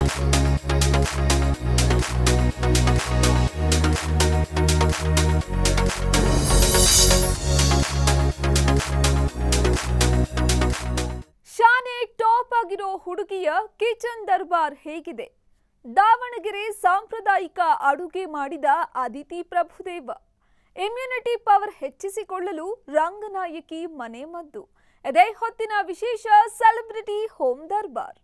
ಶಾನೆ ಟಾಪ್ ಆಗಿರೋ ಹುಡುಗಿಯ ಕಿಚನ್ ದರ್ಬಾರ್ ಹೇಗಿದೆ ದಾವಣಗೆರೆ ಸಾಂಪ್ರದಾಯಿಕ ಅಡುಗೆ ಮಾಡಿದ ಅದಿತಿ ಪ್ರಭುದೇವ ಇಮ್ಯುನಿಟಿ ಪವರ್ ಹೆಚ್ಚಿಸಿಕೊಳ್ಳಲು ರಂಗನಾಯಕಿ ಮನೆ ಮದ್ದು ಇದೇ ಹೊತ್ತಿನ ವಿಶೇಷ ಸೆಲೆಬ್ರಿಟಿ ಹೋಮ್ ದರ್ಬಾರ್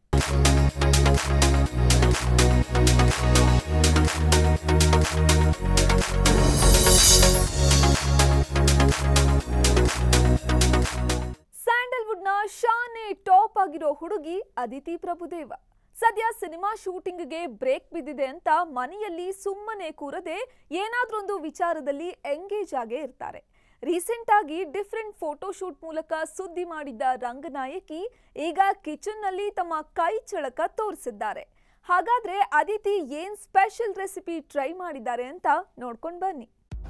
ಸ್ಯಾಂಡಲ್ವುಡ್ನ ಶಾನೆ ಟಾಪ್ ಆಗಿರೋ ಹುಡುಗಿ ಅದಿತಿ ಪ್ರಭುದೇವ ಸದ್ಯ ಸಿನಿಮಾ ಶೂಟಿಂಗ್ಗೆ ಬ್ರೇಕ್ ಬಿದ್ದಿದೆ ಅಂತ ಮನೆಯಲ್ಲಿ ಸುಮ್ಮನೆ ಕೂರದೆ ಏನಾದ್ರೊಂದು ವಿಚಾರದಲ್ಲಿ ಎಂಗೇಜ್ ಆಗೇ ಇರ್ತಾರೆ ರೀಸೆಂಟ್ ಆಗಿ ಡಿಫ್ರೆಂಟ್ ಫೋಟೋ ಶೂಟ್ ಮೂಲಕ ಸುದ್ದಿ ಮಾಡಿದ್ದ ರಂಗನಾಯಕಿ ಈಗ ಕಿಚನ್ ನಲ್ಲಿ ತಮ್ಮ ಕೈ ಚಳಕ ತೋರಿಸಿದ್ದಾರೆ ಹಾಗಾದ್ರೆ ಅದಿತಿ ಏನ್ ಸ್ಪೆಷಲ್ ರೆಸಿಪಿ ಟ್ರೈ ಮಾಡಿದ್ದಾರೆ ಅಂತ ನೋಡ್ಕೊಂಡ್ ಬನ್ನಿ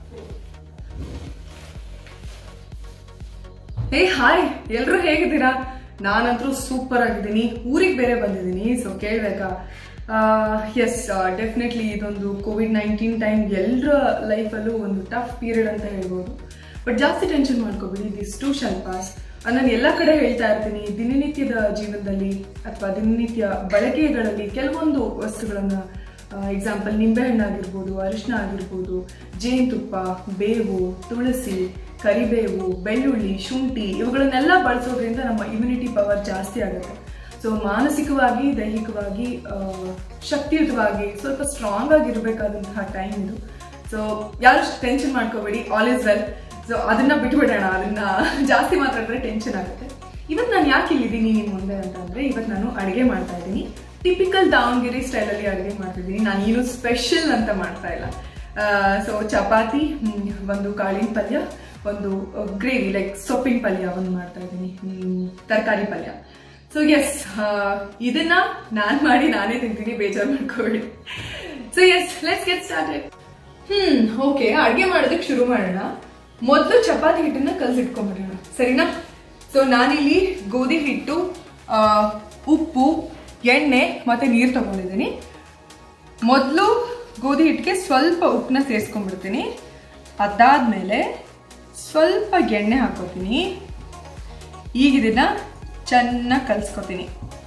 ಹೇ ಹಾಯ್ ಎಲ್ರು ಹೇಗಿದ್ದೀರಾ ನಾನಂತೂ ಸೂಪರ್ ಆಗಿದ್ದೀನಿ ಊರಿಗೆ ಬೇರೆ ಬಂದಿದ್ದೀನಿ ಸೊ ಕೇಳ್ಬೇಕಾ ಎಸ್ ಡೆಫಿನೆಟ್ಲಿ ಇದೊಂದು ಕೋವಿಡ್ ನೈನ್ಟೀನ್ ಟೈಮ್ ಎಲ್ಲರ ಲೈಫಲ್ಲೂ ಒಂದು ಟಫ್ ಪೀರಿಯಡ್ ಅಂತ ಹೇಳ್ಬೋದು ಬಟ್ ಜಾಸ್ತಿ ಟೆನ್ಷನ್ ಮಾಡ್ಕೋಬೇಡಿ ದಿಸ್ ಟು ಶಾಲ್ ಪಾಸ್ ನಾನು ಎಲ್ಲ ಕಡೆ ಹೇಳ್ತಾ ಇರ್ತೀನಿ ದಿನನಿತ್ಯದ ಜೀವನದಲ್ಲಿ ಅಥವಾ ದಿನನಿತ್ಯ ಬಳಕೆಗಳಲ್ಲಿ ಕೆಲವೊಂದು ವಸ್ತುಗಳನ್ನ ಎಕ್ಸಾಂಪಲ್ ನಿಂಬೆಹಣ್ಣು ಆಗಿರ್ಬೋದು ಅರಿಶಿನ ಆಗಿರ್ಬೋದು ಜೇನುತುಪ್ಪ ಬೇವು ತುಳಸಿ ಕರಿಬೇವು ಬೆಳ್ಳುಳ್ಳಿ ಶುಂಠಿ ಇವುಗಳನ್ನೆಲ್ಲ ಬಳಸೋದ್ರಿಂದ ನಮ್ಮ ಇಮ್ಯುನಿಟಿ ಪವರ್ ಜಾಸ್ತಿ ಆಗುತ್ತೆ ಸೊ ಮಾನಸಿಕವಾಗಿ ದೈಹಿಕವಾಗಿ ಆ, ಶಕ್ತಿಯುತವಾಗಿ ಸ್ವಲ್ಪ ಸ್ಟ್ರಾಂಗ್ ಆಗಿರಬೇಕಾದಂತಹ ಟೈಮ್ ಇದು ಸೊ ಯಾರು ಟೆನ್ಷನ್ ಮಾಡ್ಕೋಬೇಡಿ ಆಲ್ ಇಸ್ ವೆಲ್ ಸೊ ಅದನ್ನ ಬಿಟ್ಬಿಡೋಣ ಅದನ್ನ ಜಾಸ್ತಿ ಮಾತಾಡಿದ್ರೆ ಟೆನ್ಷನ್ ಆಗುತ್ತೆ ಇವತ್ತು ನಾನು ಯಾಕೆ ಇಲ್ಲಿದ್ದೀನಿ ನಿಮ್ಮ ಮುಂದೆ ಅಂತಂದ್ರೆ ಇವತ್ತು ನಾನು ಅಡುಗೆ ಮಾಡ್ತಾ ಇದ್ದೀನಿ ಟಿಪಿಕಲ್ ದಾವಣಗೆರೆ ಸ್ಟೈಲಲ್ಲಿ ಅಡುಗೆ ಮಾಡ್ತಿದ್ದೀನಿ ನಾನು ಏನು ಸ್ಪೆಷಲ್ ಅಂತ ಮಾಡ್ತಾ ಇಲ್ಲ ಸೊ ಚಪಾತಿ ಹ್ಮ್, ಒಂದು ಕಾಳಿನ ಪಲ್ಯ ಒಂದು ಗ್ರೇವಿ ಲೈಕ್ ಸೊಪ್ಪಿನ ಪಲ್ಯ ಒಂದು ಮಾಡ್ತಾ ಇದ್ದೀನಿ ತರಕಾರಿ ಪಲ್ಯ ಸೊ ಎಸ್ ಇದನ್ನ ನಾನ್ ಮಾಡಿ ನಾನೇ ತಿಂತೀನಿ ಬೇಜಾರು ಮಾಡ್ಕೋಬೇಡಿ so yes let's get started hmm okay ಅಡ್ಗೆ ಮಾಡೋದಕ್ಕೆ ಶುರು ಮಾಡೋಣ ಮೊದಲು ಚಪಾತಿ ಹಿಟ್ಟನ್ನ ಕಲ್ಸಿಟ್ಕೊಂಡ್ಬಿಡೋಣ ಸರಿನಾ ಸೊ ನಾನಿಲ್ಲಿ ಗೋಧಿ ಹಿಟ್ಟು ಆ, ಉಪ್ಪು ಎಣ್ಣೆ ಮತ್ತೆ ನೀರು ತಗೊಂಡಿದ್ದೀನಿ ಮೊದಲು ಗೋಧಿ ಹಿಟ್ಟಿಗೆ ಸ್ವಲ್ಪ ಉಪ್ಪನ್ನ ಸೇರಿಸ್ಕೊಂಡ್ಬಿಡ್ತೀನಿ ಅದಾದ್ಮೇಲೆ ಸ್ವಲ್ಪ ಎಣ್ಣೆ ಹಾಕೋತೀನಿ ಈಗ ಇದನ್ನ ಚೆನ್ನಾಗಿ ಕಲ್ಸ್ಕೊತೀನಿ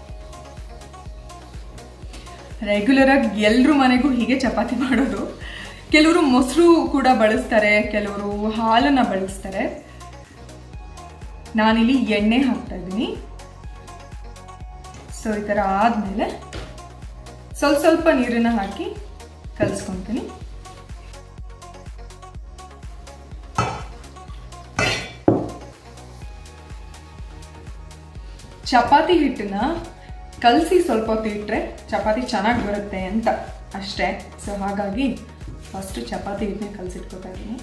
ರೆಗ್ಯುಲರ್ ಆಗಿ ಎಲ್ರ ಮನೆಗೂ ಹೀಗೆ ಚಪಾತಿ ಮಾಡೋದು ಕೆಲವರು ಮೊಸರು ಕೂಡ ಬಳಸ್ತಾರೆ ಕೆಲವರು ಹಾಲನ್ನ ಬಳಸ್ತಾರೆ ನಾನಿಲ್ಲಿ ಎಣ್ಣೆ ಹಾಕ್ತಾ ಇದ್ದೀನಿ ಸೊ ಈ ಥರ ಆದಮೇಲೆ ಸ್ವಲ್ಪ ಸ್ವಲ್ಪ ನೀರನ್ನ ಹಾಕಿ ಕಲಿಸ್ಕೊತೀನಿ ಚಪಾತಿ ಹಿಟ್ಟನ್ನ ಕಲಸಿ ಸ್ವಲ್ಪ ಹೊತ್ತು ಇಟ್ಟರೆ ಚಪಾತಿ ಚೆನ್ನಾಗಿ ಬರುತ್ತೆ ಅಂತ ಅಷ್ಟೇ ಸೊ ಹಾಗಾಗಿ ಫಸ್ಟ್ ಚಪಾತಿ ಹಿಟ್ಟನ್ನ ಕಲಸಿಟ್ಕೋತಾ ಇದ್ದೀನಿ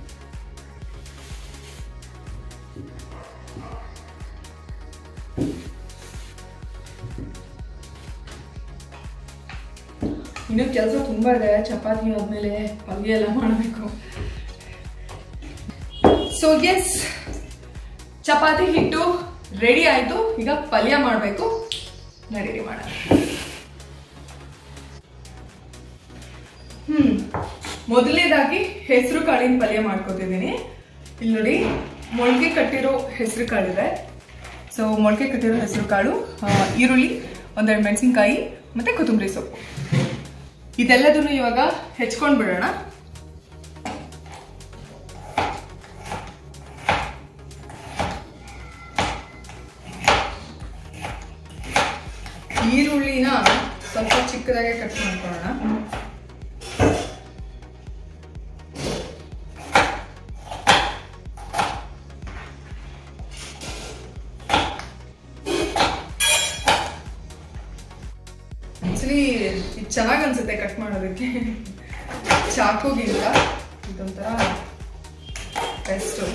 ಇನ್ನು ಕೆಲಸ ತುಂಬಾ ಇದೆ ಚಪಾತಿ ಆದ್ಮೇಲೆ ಪಲ್ಯ ಎಲ್ಲ ಮಾಡಬೇಕು ಸೊ ಎಸ್ ಚಪಾತಿ ಹಿಟ್ಟು ರೆಡಿ ಆಯ್ತು ಈಗ ಪಲ್ಯ ಮಾಡಬೇಕು ನಡೀರಿ ಮಾಡೋಣ ಹ್ಮ್ ಮೊದಲನೇದಾಗಿ ಹೆಸರು ಕಾಳಿನ ಪಲ್ಯ ಮಾಡ್ಕೊತಿದ್ದೀನಿ ಇಲ್ಲಿ ನೋಡಿ ಮೊಳಕೆ ಕಟ್ಟಿರೋ ಹೆಸರು ಕಾಳಿದೆ ಸೊ ಮೊಳಕೆ ಕಟ್ಟಿರೋ ಹೆಸರು ಕಾಳು ಆ, ಈರುಳ್ಳಿ ಒಂದೆರಡು ಮೆಣಸಿನ್ಕಾಯಿ ಮತ್ತೆ ಕೊತ್ತಂಬರಿ ಸೊಪ್ಪು ಇದೆಲ್ಲದನ್ನು ಇವಾಗ ಹೆಚ್ಕೊಂಡ್ ಬಿಡೋಣ ಈರುಳ್ಳಿನ ಸ್ವಲ್ಪ ಚಿಕ್ಕದಾಗೆ ಕಟ್ ಮಾಡ್ಕೊಳ್ಳೋಣ ಆಕ್ಚುಲಿ ಇದು ಚೆನ್ನಾಗಿ ಅನ್ಸುತ್ತೆ ಕಟ್ ಮಾಡೋದಕ್ಕೆ ಚಾಕುಗಿಂತ ಇದೊಂಥರ ಬೆಸ್ಟು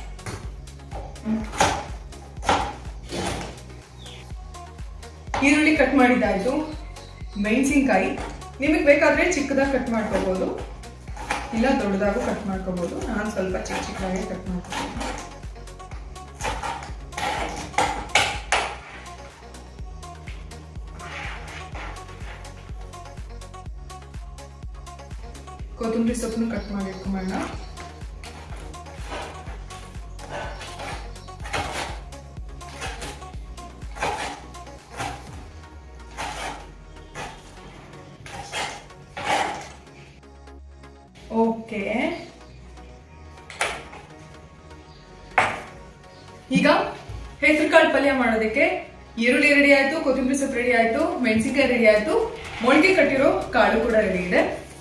ಈರುಳ್ಳಿ ಕಟ್ ಮಾಡಿದ್ದಾಯ್ತು ಮೆಣಸಿನ್ಕಾಯಿ ನಿಮಗೆ ಬೇಕಾದ್ರೆ ಚಿಕ್ಕದಾಗಿ ಕಟ್ ಮಾಡ್ಕೋಬಹುದು ಇಲ್ಲ ದೊಡ್ಡದಾಗೂ ಕಟ್ ಮಾಡ್ಕೋಬಹುದು ನಾನು ಸ್ವಲ್ಪ ಚಿಕ್ಕ ಚಿಕ್ಕದಾಗಿ ಕಟ್ ಮಾಡ್ಕೋತೀನಿ ಕೊತ್ತಂಬರಿ ಸೊಪ್ಪನ್ನು ಕಟ್ ಮಾಡಿ ಇಟ್ಕೊಂಬೋಣ ಓಕೆ ಈಗ ಹೆಸರುಕಾಳು ಪಲ್ಯ ಮಾಡೋದಕ್ಕೆ ಈರುಳ್ಳಿ ರೆಡಿ ಆಯ್ತು ಕೊತ್ತಂಬರಿ ಸೊಪ್ಪು ರೆಡಿ ಆಯ್ತು ಮೆಣಸಿನ್ಕಾಯಿ ರೆಡಿ ಆಯ್ತು ಮೊಳಕೆ ಕಟ್ಟಿರೋ ಕಾಳು ಕೂಡ ರೆಡಿ ಇದೆ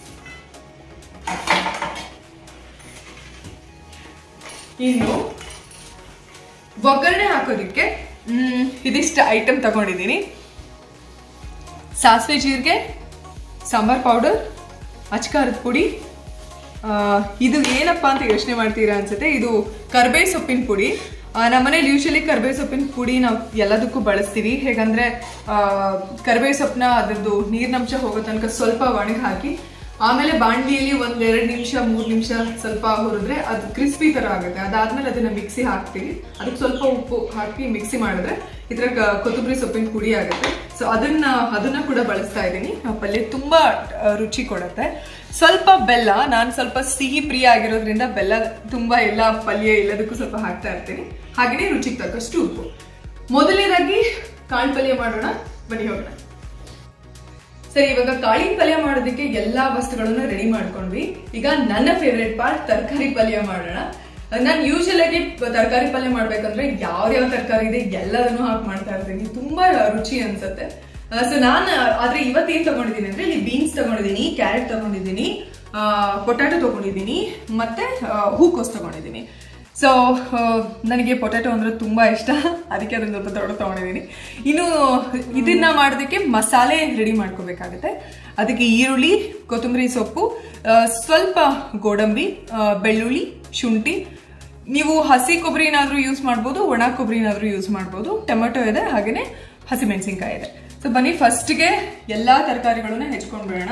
ಇನ್ನು ಒಗ್ಗರಣೆ ಹಾಕೋದಿಕ್ಕೆ ಮ್, ಇದಿಷ್ಟು ಐಟಮ್ ತಗೊಂಡಿದ್ದೀನಿ ಸಾಸಿವೆ ಜೀರಿಗೆ ಸಾಂಬಾರ್ ಪೌಡರ್ ಅಚ್ಕಾರದ ಪುಡಿ ಆ, ಇದು ಏನಪ್ಪ ಅಂತ ಯೋಚನೆ ಮಾಡ್ತೀರಾ ಅನ್ಸುತ್ತೆ ಇದು ಕರ್ಬೇ ಸೊಪ್ಪಿನ ಪುಡಿ ಆ, ನಮ್ಮನೇಲಿ ಯೂಶಲಿ ಕರ್ಬೇ ಸೊಪ್ಪಿನ ಪುಡಿ ನಾವು ಎಲ್ಲದಕ್ಕೂ ಬಳಸ್ತೀವಿ ಹೇಗಂದ್ರೆ ಆ, ಕರ್ಬೇ ಸೊಪ್ಪನ್ನ ಅದ್ರದ್ದು ನೀರಿನಂಶ ಹೋಗೋ ತನಕ ಸ್ವಲ್ಪ ಒಣಗಿ ಹಾಕಿ ಆಮೇಲೆ ಬಾಣಲಿಯಲ್ಲಿ ಒಂದ್ ಎರಡು ನಿಮಿಷ ಮೂರು ನಿಮಿಷ ಸ್ವಲ್ಪ ಹುರಿದ್ರೆ ಅದು ಕ್ರಿಸ್ಪಿ ತರ ಆಗುತ್ತೆ ಅದಾದ್ಮೇಲೆ ಅದನ್ನ ಮಿಕ್ಸಿ ಹಾಕ್ತೀವಿ ಅದಕ್ಕೆ ಸ್ವಲ್ಪ ಉಪ್ಪು ಹಾಕಿ ಮಿಕ್ಸಿ ಮಾಡಿದ್ರೆ ಇದ್ರ ಕೊತ್ತಂಬರಿ ಸೊಪ್ಪಿನ ಪುಡಿ ಆಗುತ್ತೆ ಸೊ ಅದನ್ನ ಅದನ್ನ ಕೂಡ ಬಳಸ್ತಾ ಇದ್ದೀನಿ ಆ ಪಲ್ಯ ತುಂಬಾ ಆ, ರುಚಿ ಕೊಡುತ್ತೆ ಸ್ವಲ್ಪ ಬೆಲ್ಲ ನಾನು ಸ್ವಲ್ಪ ಸಿಹಿ ಪ್ರಿಯ ಆಗಿರೋದ್ರಿಂದ ಬೆಲ್ಲ ತುಂಬಾ ಎಲ್ಲ ಪಲ್ಯ ಎಲ್ಲದಕ್ಕೂ ಸ್ವಲ್ಪ ಹಾಕ್ತಾ ಇರ್ತೀನಿ ಹಾಗೆಯೇ ರುಚಿಗೆ ತಕ್ಕಷ್ಟು ಉಪ್ಪು ಮೊದಲನೇದಾಗಿ ಕಾಳು ಪಲ್ಯ ಮಾಡೋಣ ಬನ್ನಿ ಹೋಗೋಣ ಸರಿ ಇವಾಗ ಕಾಳಿನ ಪಲ್ಯ ಮಾಡೋದಕ್ಕೆ ಎಲ್ಲಾ ವಸ್ತುಗಳನ್ನ ರೆಡಿ ಮಾಡ್ಕೊಂಡ್ವಿ ಈಗ ನನ್ನ ಫೇವ್ರೆಟ್ ಪಾರ್ಟ್ ತರಕಾರಿ ಪಲ್ಯ ಮಾಡೋಣ ನಾನು ಯೂಶಲ್ ಆಗಿ ತರಕಾರಿ ಪಲ್ಯ ಮಾಡ್ಬೇಕಂದ್ರೆ ಯಾವ್ಯಾವ ತರಕಾರಿ ಇದೆ ಎಲ್ಲದನ್ನು ಹಾಕಿ ಮಾಡ್ತಾ ಇರ್ತೀನಿ ತುಂಬಾ ರುಚಿ ಅನ್ಸುತ್ತೆ ಸೊ ನಾನು ಆದ್ರೆ ಇವತ್ತೇನ್ ತಗೊಂಡಿದ್ದೀನಿ ಅಂದ್ರೆ ಇಲ್ಲಿ ಬೀನ್ಸ್ ತಗೊಂಡಿದ್ದೀನಿ ಕ್ಯಾರೆಟ್ ತಗೊಂಡಿದ್ದೀನಿ ಪೊಟ್ಯಾಟೊ ತಗೊಂಡಿದ್ದೀನಿ ಮತ್ತೆ ಆ, ಹೂಕೋಸ್ ತಗೊಂಡಿದ್ದೀನಿ ಸೊ ನನಗೆ ಪೊಟ್ಯಾಟೊ ಅಂದ್ರೆ ತುಂಬಾ ಇಷ್ಟ ಅದಕ್ಕೆ ಅದನ್ನ ಸ್ವಲ್ಪ ದೊಡ್ಡ ತಗೊಂಡಿದ್ದೀನಿ ಇನ್ನು ಇದನ್ನ ಮಾಡೋದಕ್ಕೆ ಮಸಾಲೆ ರೆಡಿ ಮಾಡ್ಕೋಬೇಕಾಗುತ್ತೆ ಅದಕ್ಕೆ ಈರುಳ್ಳಿ ಕೊತ್ತಂಬರಿ ಸೊಪ್ಪು ಆ, ಸ್ವಲ್ಪ ಗೋಡಂಬಿ ಆ, ಬೆಳ್ಳುಳ್ಳಿ ಶುಂಠಿ ನೀವು ಹಸಿ ಕೊಬ್ಬರಿನಾದ್ರೂ ಯೂಸ್ ಮಾಡ್ಬೋದು ಒಣ ಕೊಬ್ಬರಿನಾದ್ರೂ ಯೂಸ್ ಮಾಡ್ಬೋದು ಟೊಮೆಟೊ ಇದೆ ಹಾಗೇನೆ ಹಸಿಮೆಣಸಿನ್ಕಾಯಿ ಇದೆ ಸೊ ಬನ್ನಿ ಫಸ್ಟ್ಗೆ ಎಲ್ಲಾ ತರಕಾರಿಗಳನ್ನ ಹೆಚ್ಕೊಂಡ್ ಬಿಡೋಣ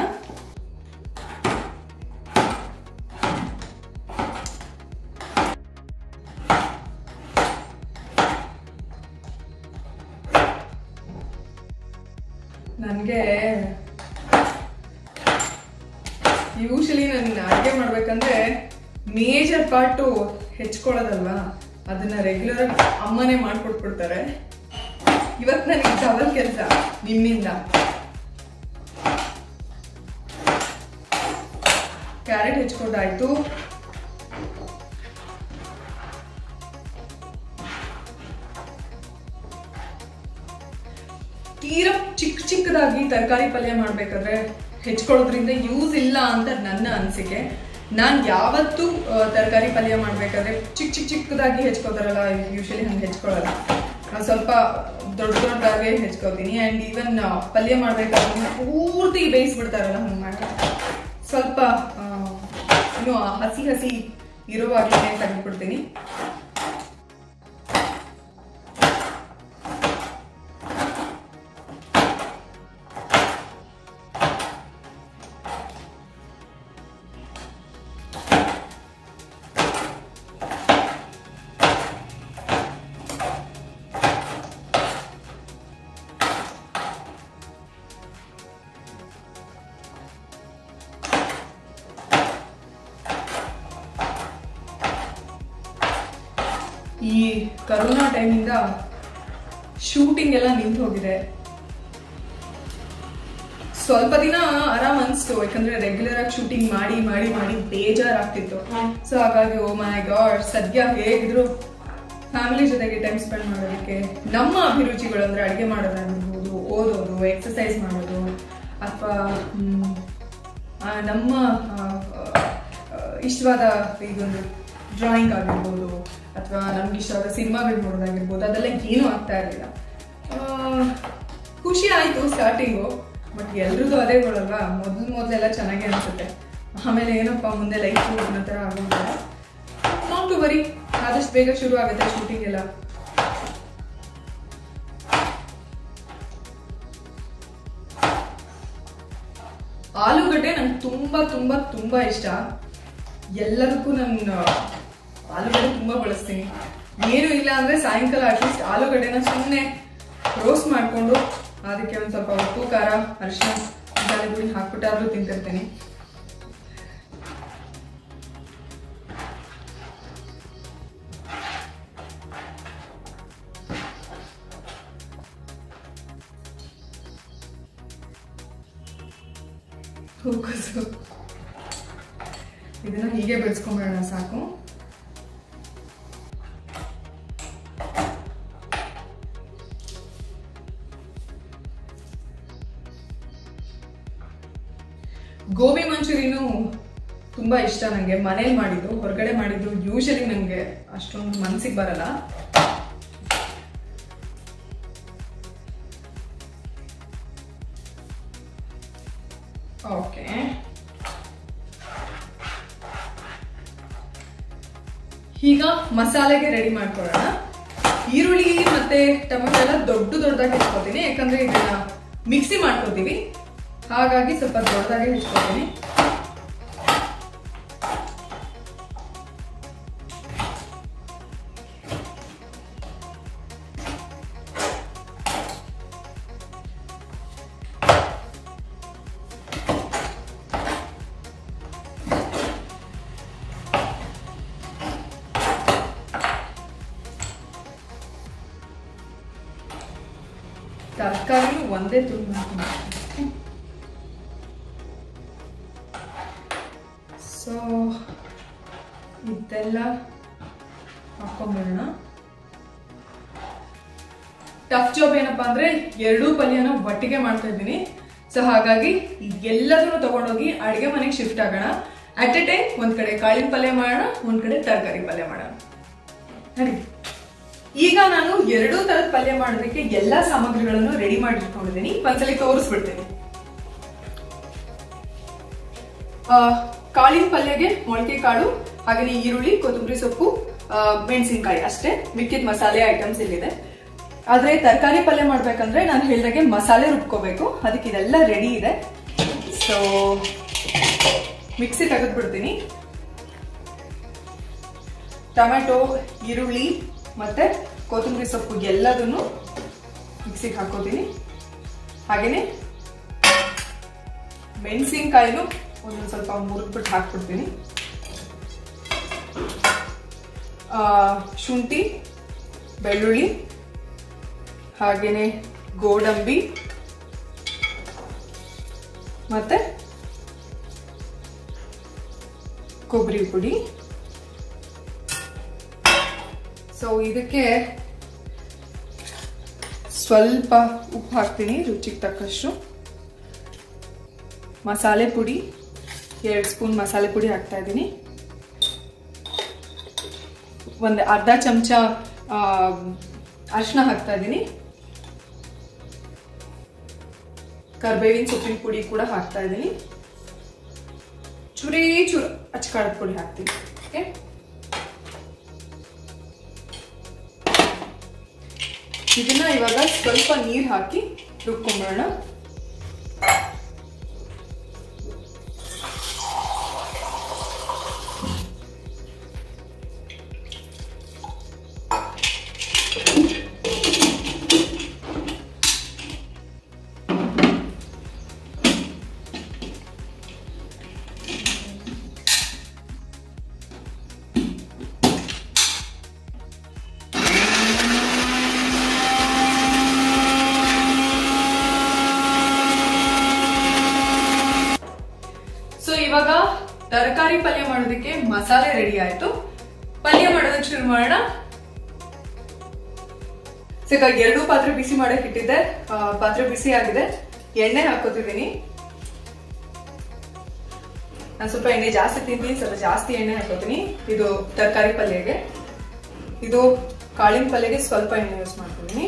ನನಗೆ ಯೂಶಲಿ ನಾನು ಅಡುಗೆ ಮಾಡ್ಬೇಕಂದ್ರೆ ಮೇಜರ್ ಪಾರ್ಟು ಹೆಚ್ಕೊಳ್ಳೋದಲ್ವಾ ಅದನ್ನ ರೆಗ್ಯುಲರ್ ಅಮ್ಮನೇ ಮಾಡ್ಕೊಟ್ಬಿಡ್ತಾರೆ ಇವತ್ತು ನನಗೆ ಡಬಲ್ ಕೆಲಸ ನಿಮ್ಮಿಂದ ಕ್ಯಾರೆಟ್ ಹೆಚ್ಕೊಂಡಾಯ್ತು ತೀರಾ ಚಿಕ್ಕ ಚಿಕ್ಕದಾಗಿ ತರಕಾರಿ ಪಲ್ಯ ಮಾಡ್ಬೇಕಾದ್ರೆ ಹೆಚ್ಕೊಳ್ಳೋದ್ರಿಂದ ಯೂಸ್ ಇಲ್ಲ ಅಂತ ನನ್ನ ಅನಿಸಿಕೆ ನಾನು ಯಾವತ್ತೂ ತರಕಾರಿ ಪಲ್ಯ ಮಾಡ್ಬೇಕಾದ್ರೆ ಚಿಕ್ಕ ಚಿಕ್ಕ ಚಿಕ್ಕದಾಗಿ ಹೆಚ್ಕೋತಾರಲ್ಲ ಯೂಶಲಿ ಹಂಗೆ ಹೆಚ್ಕೊಳ್ಳಲ್ಲ ನಾನ್ ಸ್ವಲ್ಪ ದೊಡ್ಡ ದೊಡ್ಡದಾಗೆ ಹೆಚ್ಕೋತೀನಿ ಆ್ಯಂಡ್ ಈವನ್ ಪಲ್ಯ ಮಾಡ್ಬೇಕಾದ್ರೆ ಪೂರ್ತಿ ಬೇಯಿಸ್ಬಿಡ್ತಾರಲ್ಲ ಹಂಗೆ ಮಾಡಿ ಸ್ವಲ್ಪ ಆ, ಇನ್ನು ಆ ಹಸಿ ಹಸಿ ಇರುವಾಗಲೇ ತೆಗೆದ್ಬಿಡ್ತೀನಿ ಈ ಕರೋನಾ ಟೈಮಿಂದ ಶೂಟಿಂಗ್ ಎಲ್ಲ ನಿಂತು ಹೋಗಿದೆ ಸ್ವಲ್ಪ ದಿನ ಆರಾಮ್ ಅನ್ಸ್ತು ಯಾಕಂದ್ರೆ ರೆಗ್ಯುಲರ್ ಆಗಿ ಶೂಟಿಂಗ್ ಮಾಡಿ ಮಾಡಿ ಮಾಡಿ ಬೇಜಾರಾಗ್ತಿತ್ತು ಸೊ ಹಾಗಾಗಿ ಓ ಮೈ ಗಾಡ್ ಸದ್ಯ ಹೇಗಿದ್ರು ಫ್ಯಾಮಿಲಿ ಜೊತೆಗೆ ಟೈಮ್ ಸ್ಪೆಂಡ್ ಮಾಡೋದಕ್ಕೆ ನಮ್ಮ ಅಭಿರುಚಿಗಳು ಅಂದ್ರೆ ಅಡುಗೆ ಮಾಡೋದಾಗಿರ್ಬೋದು ಓದೋದು ಎಕ್ಸಸೈಸ್ ಮಾಡೋದು ಅಥವಾ ನಮ್ಮ ಆ, ಆ, ಇಷ್ಟವಾದ ಇದೊಂದು ಡ್ರಾಯಿಂಗ್ ಆಗಿರ್ಬೋದು ಅಥವಾ ನಮ್ಗೆ ಇಷ್ಟವಾದ ಸಿನಿಮಾಗಳು ನೋಡೋದಾಗಿರ್ಬೋದು ಅದೆಲ್ಲ ಏನೂ ಆಗ್ತಾ ಇರಲಿಲ್ಲ ಖುಷಿ ಆಯಿತು ಸ್ಟಾರ್ಟಿಂಗು ಬಟ್ ಎಲ್ರದ್ದು ಅದೇ ಗೊಳಲ್ವಾ ಮೊದಲು ಮೊದಲೆಲ್ಲ ಚೆನ್ನಾಗೇ ಅನಿಸುತ್ತೆ ಆಮೇಲೆ ಏನಪ್ಪ ಮುಂದೆ ಲೈಫ್ ಅನ್ನೋ ಥರ ಆಗೋಗ್ತದೆ ನಾಟ್ ಟು ವರಿ ಆದಷ್ಟು ಬೇಗ ಶುರು ಆಗುತ್ತೆ ಶೂಟಿಂಗ್ ಎಲ್ಲ ಆಲೂಗಡ್ಡೆ ನಂಗೆ ತುಂಬಾ ತುಂಬಾ ತುಂಬಾ ಇಷ್ಟ ಎಲ್ಲದಕ್ಕೂ ನಾನು ಆಲೂಗಡ್ಡೆ ತುಂಬಾ ಬಳಸ್ತೀನಿ ಏನು ಇಲ್ಲ ಅಂದ್ರೆ ಸಾಯಂಕಾಲ ಅಟ್ಲೀಸ್ಟ್ ಆಲೂಗಡ್ಡೆನ ಸುಮ್ಮನೆ ರೋಸ್ಟ್ ಮಾಡಿಕೊಂಡು ಅದಕ್ಕೆ ಒಂದು ಸ್ವಲ್ಪ ಉಪ್ಪು ಖಾರ ಅರಿಶಿನ ಮಸಾಲೆ ಪುಡಿ ಹಾಕ್ಬಿಟ್ಟಾದ್ರೂ ತಿಂತಿರ್ತೀನಿ ಹೂಕೋಸು ಇದನ್ನ ಹೀಗೆ ಬೆಳೆಸ್ಕೊಂಬೇಡ ಸಾಕು ಗೋಬಿ ಮಂಚೂರಿನು ತುಂಬಾ ಇಷ್ಟ ನನಗೆ ಮನೇಲಿ ಮಾಡಿದ್ದು ಹೊರಗಡೆ ಮಾಡಿದ್ದು ಯೂಶಲಿ ನನಗೆ ಅಷ್ಟೊಂದು ಮನ್ಸಿಗೆ ಬರಲ್ಲ ಓಕೆ ಈಗ ಮಸಾಲೆಗೆ ರೆಡಿ ಮಾಡ್ಕೊಳ್ಳೋಣ ಈರುಳ್ಳಿ ಮತ್ತೆ ಟೊಮೆಟೊ ಎಲ್ಲ ದೊಡ್ಡ ದೊಡ್ಡದಾಗಿ ಹೆಚ್ಕೋತೀನಿ ಯಾಕಂದ್ರೆ ಇದನ್ನ ಮಿಕ್ಸಿ ಮಾಡ್ಕೋತೀವಿ ಹಾಗಾಗಿ ಸ್ವಲ್ಪ ದೊಡ್ಡದಾಗಿ ಹೆಚ್ಕೋತೀನಿ ತರಕಾರಿ ಒಂದೇ ತುಂಡು ಮಾಡ್ತೀನಿ ಸೊ ಇದೆಲ್ಲ ಹಾಕೊಂಡ್ಬಿಡೋಣ ಟಫ್ ಜಾಬ್ ಏನಪ್ಪಾ ಅಂದ್ರೆ ಎರಡೂ ಪಲ್ಯನ ಒಟ್ಟಿಗೆ ಮಾಡ್ತಾ ಇದ್ದೀನಿ ಸೊ ಹಾಗಾಗಿ ಎಲ್ಲದನ್ನು ತಗೊಂಡೋಗಿ ಅಡಿಗೆ ಮನೆಗೆ ಶಿಫ್ಟ್ ಆಗೋಣ ಅಟ್ ಎ ಟೈಮ್ ಒಂದ್ ಕಡೆ ಕಾಳಿನ ಪಲ್ಯ ಮಾಡೋಣ ಒಂದ್ ಕಡೆ ತರಕಾರಿ ಪಲ್ಯ ಮಾಡೋಣ ನಡಿ ಈಗ ನಾನು ಎರಡೂ ತರದ ಪಲ್ಯ ಮಾಡೋದಕ್ಕೆ ಎಲ್ಲಾ ಸಾಮಗ್ರಿಗಳನ್ನು ರೆಡಿ ಮಾಡಿಟ್ಕೊಂಡಿದ್ದೀನಿ ಒಂದ್ಸಲಿ ತೋರಿಸ್ಬಿಡ್ತೀನಿ ಆ, ಕಾಳಿನ ಪಲ್ಯಗೆ ಮೊಳಕೆ ಕಾಳು ಹಾಗೆಯೇ ಈರುಳ್ಳಿ ಕೊತ್ತಂಬರಿ ಸೊಪ್ಪು ಆ, ಮೆಣಸಿನ್ಕಾಯಿ ಅಷ್ಟೇ ಮಿಕ್ಕಿದ ಮಸಾಲೆ ಐಟಮ್ಸ್ ಇಲ್ಲಿದೆ ಆದ್ರೆ ತರಕಾರಿ ಪಲ್ಯ ಮಾಡ್ಬೇಕಂದ್ರೆ ನಾನು ಹೇಳ್ದಾಗೆ ಮಸಾಲೆ ರುಬ್ಕೋಬೇಕು ಅದಕ್ಕೆ ಇದೆಲ್ಲ ರೆಡಿ ಇದೆ ಸೊ ಮಿಕ್ಸಿ ತೆಗೆದ್ಬಿಡ್ತೀನಿ ಟೊಮೆಟೊ ಈರುಳ್ಳಿ ಮತ್ತೆ ಕೊತ್ತಂಬರಿ ಸೊಪ್ಪು ಎಲ್ಲದನ್ನು ಮಿಕ್ಸಿಗೆ ಹಾಕೋತೀನಿ ಹಾಗೇನೆ ಮೆಣಸಿನ್ಕಾಯಿನು ಒಂದೊಂದು ಸ್ವಲ್ಪ ಮುರಿದ್ಬಿಟ್ಟು ಹಾಕ್ಬಿಡ್ತೀನಿ ಆ, ಶುಂಠಿ ಬೆಳ್ಳುಳ್ಳಿ ಹಾಗೇನೆ ಗೋಡಂಬಿ ಮತ್ತೆ ಕೊಬ್ಬರಿ ಪುಡಿ ಸೊ ಇದಕ್ಕೆ ಸ್ವಲ್ಪ ಉಪ್ಪು ಹಾಕ್ತೀನಿ ರುಚಿಗೆ ತಕ್ಕಷ್ಟು ಮಸಾಲೆ ಪುಡಿ ಎರಡು ಸ್ಪೂನ್ ಮಸಾಲೆ ಪುಡಿ ಹಾಕ್ತಾ ಇದ್ದೀನಿ ಒಂದು ಅರ್ಧ ಚಮಚ ಅರಿಶಿನ ಹಾಕ್ತಾ ಇದ್ದೀನಿ ಕರ್ಬೇವಿನ ಸೊಪ್ಪಿನ ಪುಡಿ ಕೂಡ ಹಾಕ್ತಾ ಇದ್ದೀನಿ ಚೂರಿ ಚೂರು ಅಚ್ಕಾಳದ ಪುಡಿ ಹಾಕ್ತೀನಿ ಓಕೆ ಇದನ್ನ ಇವಾಗ ಸ್ವಲ್ಪ ನೀರು ಹಾಕಿ ರುಬ್ಕೊಂಬಿಡೋಣ ಸೊ ಇವಾಗ ತರಕಾರಿ ಪಲ್ಯ ಮಾಡೋದಕ್ಕೆ ಮಸಾಲೆ ರೆಡಿ ಆಯ್ತು ಪಲ್ಯ ಮಾಡೋದಕ್ಕೆ ಶುರು ಮಾಡೋಣ ಸೊ ಈಗ ಎರಡು ಪಾತ್ರೆ ಬಿಸಿ ಮಾಡಕ್ ಇಟ್ಟಿದ್ದೆ ಆ, ಪಾತ್ರೆ ಬಿಸಿ ಆಗಿದೆ ಎಣ್ಣೆ ಹಾಕೋತಿದ್ದೀನಿ ನಾನು ಸ್ವಲ್ಪ ಎಣ್ಣೆ ಜಾಸ್ತಿ ತಿಂತೀನಿ ಸ್ವಲ್ಪ ಜಾಸ್ತಿ ಎಣ್ಣೆ ಹಾಕೋತೀನಿ ಇದು ತರಕಾರಿ ಪಲ್ಯಗೆ ಇದು ಕಾಳಿನ ಪಲ್ಯಗೆ ಸ್ವಲ್ಪ ಎಣ್ಣೆ ಯೂಸ್ ಮಾಡ್ತಿದ್ದೀನಿ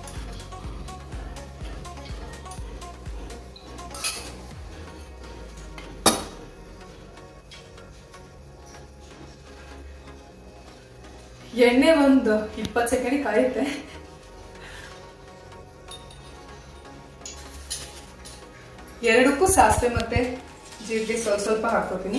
ಎಣ್ಣೆ ಒಂದು ಇಪ್ಪತ್ತು ಸೆಕೆಂಡ್ ಕಾಯುತ್ತೆ ಎರಡಕ್ಕೂ ಸಾಸಿವೆ ಮತ್ತೆ ಜೀರಿಗೆ ಸ್ವಲ್ಪ ಸ್ವಲ್ಪ ಹಾಕೋತೀನಿ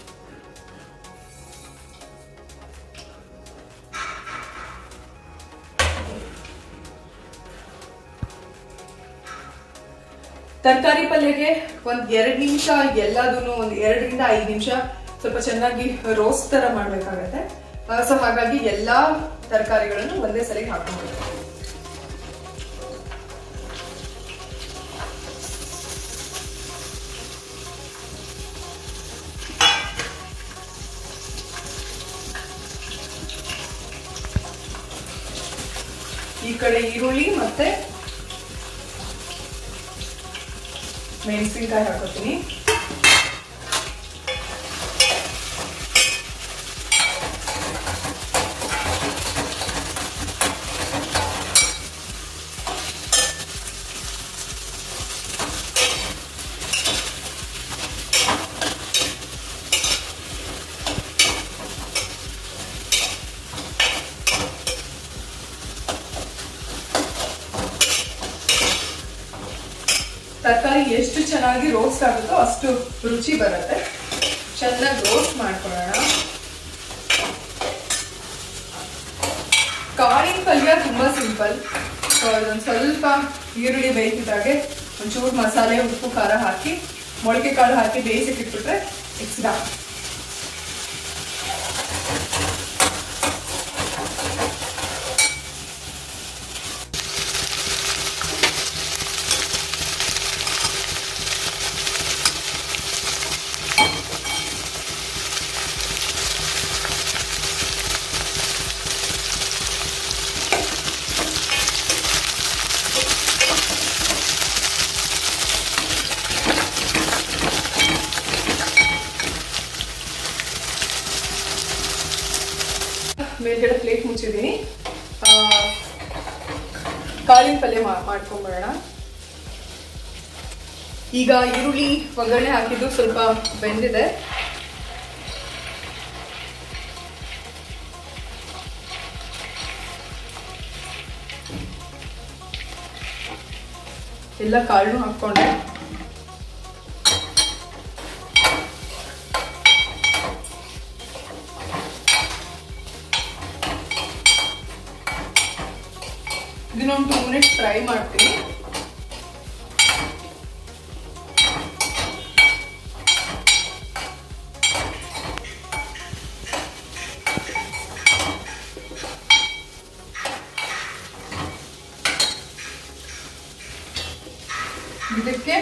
ತರಕಾರಿ ಪಲ್ಯಗೆ ಒಂದ್ ಎರಡ್ ನಿಮಿಷ ಎಲ್ಲದನ್ನು ಒಂದ್ ಎರಡರಿಂದ ಐದು ನಿಮಿಷ ಸ್ವಲ್ಪ ಚೆನ್ನಾಗಿ ರೋಸ್ಟ್ ತರ ಮಾಡ್ಬೇಕಾಗತ್ತೆ ಸೊ ಹಾಗಾಗಿ ಎಲ್ಲಾ ತರಕಾರಿಗಳನ್ನು ಒಂದೇ ಸಲ ಹಾಕೊಂಡ್ಬಿಡ್ತೀನಿ ಈ ಕಡೆ ಈರುಳ್ಳಿ ಮತ್ತೆ ಮೆಣಸಿನ್ಕಾಯಿ ಹಾಕೋತೀನಿ ತರಕಾರಿ ಎಷ್ಟು ಚೆನ್ನಾಗಿ ರೋಸ್ಟ್ ಆಗುತ್ತೋ ಅಷ್ಟು ರುಚಿ ಬರುತ್ತೆ ಚೆನ್ನಾಗಿ ರೋಸ್ಟ್ ಮಾಡ್ಕೊಳ್ಳೋಣ ಕಾಳಿನ ಪಲ್ಯ ತುಂಬಾ ಸಿಂಪಲ್ ಸೊ ಅದೊಂದು ಸ್ವಲ್ಪ ಈರುಳ್ಳಿ ಬೇಯ್ತಿದ್ದಾಗೆ ಒಂಚೂರು ಮಸಾಲೆ ಉಪ್ಪು ಖಾರ ಹಾಕಿ ಮೊಳಕೆ ಕಾಳು ಹಾಕಿ ಬೇಯಿಸಕ್ಕೆ ಇಟ್ಬಿಟ್ರೆ ಇಟ್ಸ್ ಡನ್ ಮೇಲ್ಗಡೆ ಪ್ಲೇಟ್ ಮುಚ್ಚಿದ್ದೀನಿ ಆ, ಕಾಳಿನ ಪಲ್ಯ ಮಾ ಮಾಡ್ಕೊಂಬರೋಣ ಈಗ ಈರುಳ್ಳಿ ಒಗ್ಗರಣೆ ಹಾಕಿದ್ದು ಸ್ವಲ್ಪ ಬೆಂದಿದೆ ಎಲ್ಲ ಕಾಳನ್ನು ಹಾಕ್ಕೊಂಡೆ ಇದನ್ನೊಂದು ಟೂ ಮಿನಿಟ್ಸ್ ಫ್ರೈ ಮಾಡ್ತೀನಿ ಇದಕ್ಕೆ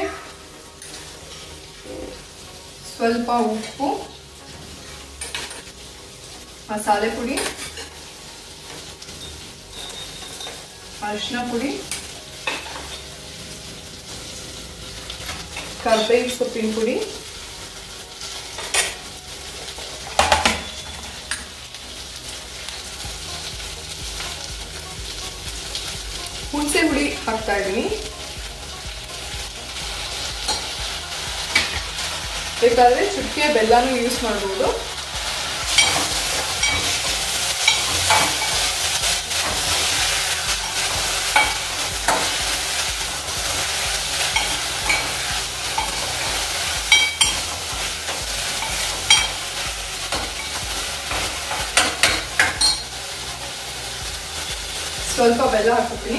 ಸ್ವಲ್ಪ ಉಪ್ಪು ಮಸಾಲೆ ಪುಡಿ ಅರಿಶಿನ ಪುಡಿ ಕರ್ಬೇವು ಸೊಪ್ಪಿನ ಪುಡಿ ಹುಣಸೆ ಹುಳಿ ಹಾಕ್ತಾ ಇದ್ದೀನಿ ಬೇಕಾದ್ರೆ ಚುಕ್ಕೆ ಬೆಲ್ಲನೂ ಯೂಸ್ ಮಾಡ್ಬೋದು ಸ್ವಲ್ಪ ಬೆಲ್ಲ ಹಾಕ್ತೀನಿ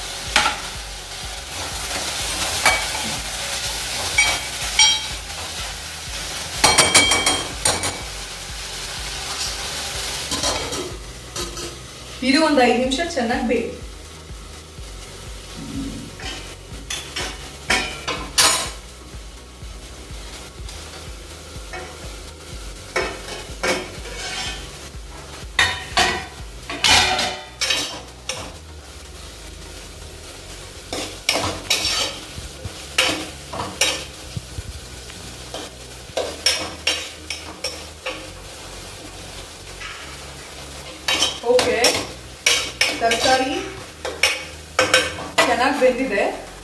ಇದು ಒಂದು ಐದು ನಿಮಿಷ ಚೆನ್ನಾಗಿ ಬೇಕು ಓಕೆ ತರಕಾರಿ ಚೆನ್ನಾಗಿ ಬೆಂದಿದೆ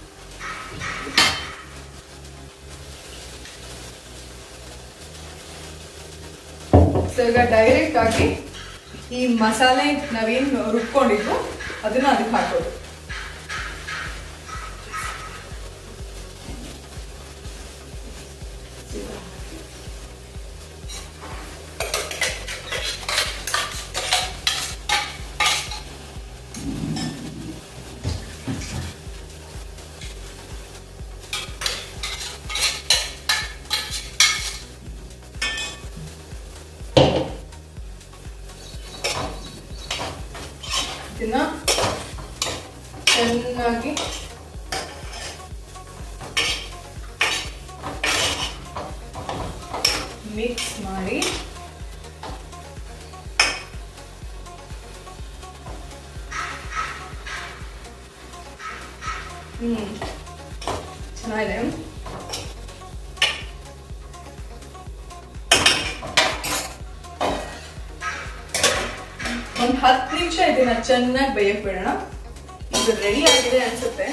ಸೊ ಈಗ ಡೈರೆಕ್ಟ್ ಆಗಿ ಈ ಮಸಾಲೆ ನಾವೇನು ರುಬ್ಕೊಂಡಿದ್ವು ಅದನ್ನ ಅದಕ್ಕೆ ಹಾಕೋದು ಇದನ್ನ ಚೆನ್ನಾಗಿ ಮಿಕ್ಸ್ ಮಾಡಿ ಹ್ಮ್ ಚೆನ್ನಾಗಿದೆ ಒಂದು ಹತ್ತು ನಿಮಿಷ ಇದನ್ನ ಚೆನ್ನಾಗಿ ಬೇಯಕ್ ಬಿಡೋಣ ಇದು ರೆಡಿ ಆಗಿದೆ ಅನ್ಸುತ್ತೆ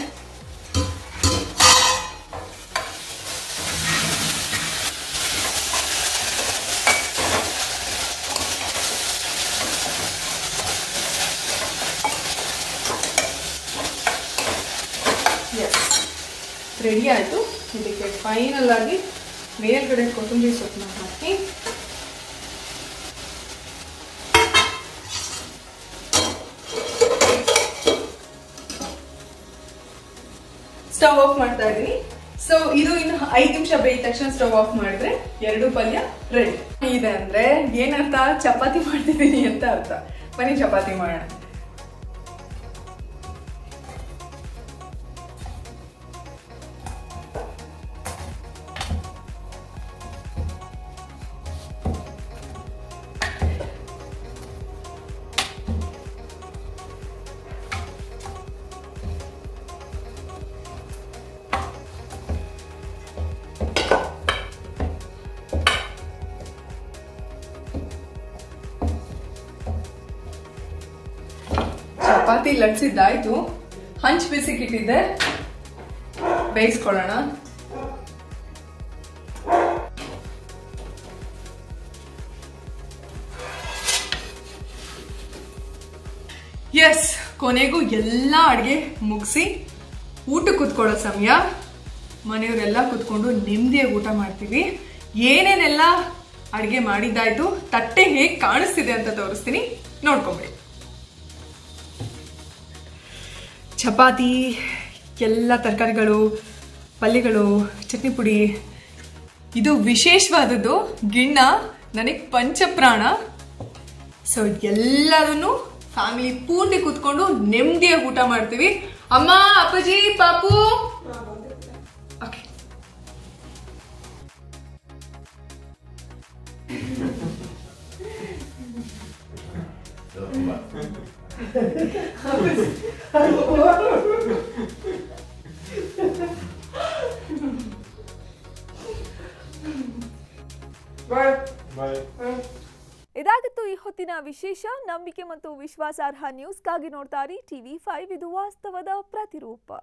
ಎಸ್ ರೆಡಿ ಆಯಿತು ಇದಕ್ಕೆ ಫೈನಲ್ ಆಗಿ ಮೇಲ್ಗಡೆ ಕೊತ್ತಂಬರಿ ಸೊಪ್ಪನ್ನ ಹಾಕಿ ಸ್ಟವ್ ಆಫ್ ಮಾಡ್ತಾ ಇದ್ದೀನಿ ಸೊ ಇದು ಇನ್ನು ಐದು ನಿಮಿಷ ಬೇಯಿದ ತಕ್ಷಣ ಸ್ಟವ್ ಆಫ್ ಮಾಡಿದ್ರೆ ಎರಡು ಪಲ್ಯ ರೆಡಿ ಇದೆ ಅಂದ್ರೆ ಏನರ್ಥ ಚಪಾತಿ ಮಾಡ್ತಿದ್ದೀನಿ ಅಂತ ಅರ್ಥ ಬನ್ನಿ ಚಪಾತಿ ಮಾಡೋಣ ಚಪಾತಿ ಲಟ್ಸಿದ್ದಾಯ್ತು ಹಂಚ್ ಬಿಸಿಕಿಟ್ಟಿದ್ದೆ ಬೇಯಿಸ್ಕೊಳ್ಳೋಣ ಎಸ್ ಕೊನೆಗೂ ಎಲ್ಲ ಅಡುಗೆ ಮುಗಿಸಿ ಊಟ ಕೂತ್ಕೊಳ್ಳೋ ಸಮಯ ಮನೆಯವರೆಲ್ಲ ಕೂತ್ಕೊಂಡು ನೆಮ್ಮದಿಯಾಗಿ ಊಟ ಮಾಡ್ತೀವಿ ಏನೇನೆಲ್ಲ ಅಡುಗೆ ಮಾಡಿದ್ದಾಯ್ತು ತಟ್ಟೆ ಹೇಗೆ ಕಾಣಿಸ್ತಿದೆ ಅಂತ ತೋರಿಸ್ತೀನಿ ನೋಡ್ಕೊಂಬಿಡಿ ಚಪಾತಿ ಎಲ್ಲ ತರಕಾರಿಗಳು ಪಲ್ಯಗಳು ಚಟ್ನಿ ಪುಡಿ ಇದು ವಿಶೇಷವಾದದ್ದು ಗಿಣ್ಣ ನನಗೆ ಪಂಚಪ್ರಾಣ ಸೊ ಎಲ್ಲದನ್ನು ಫ್ಯಾಮಿಲಿ ಪೂರ್ತಿ ಕೂತ್ಕೊಂಡು ನೆಮ್ಮದಿಯಾಗಿ ಊಟ ಮಾಡ್ತೀವಿ ಅಮ್ಮ ಅಪ್ಪಾಜಿ ಪಾಪು ಓಕೆ ಇದಾಗಿತ್ತು ಈ ಹೊತ್ತಿನ ವಿಶೇಷ ನಂಬಿಕೆ ಮತ್ತು ವಿಶ್ವಾಸಾರ್ಹ ನ್ಯೂಸ್ಗಾಗಿ ನೋಡ್ತಾರೆ ಟಿವಿ ಫೈವ್ ಇದು ವಾಸ್ತವದ ಪ್ರತಿರೂಪ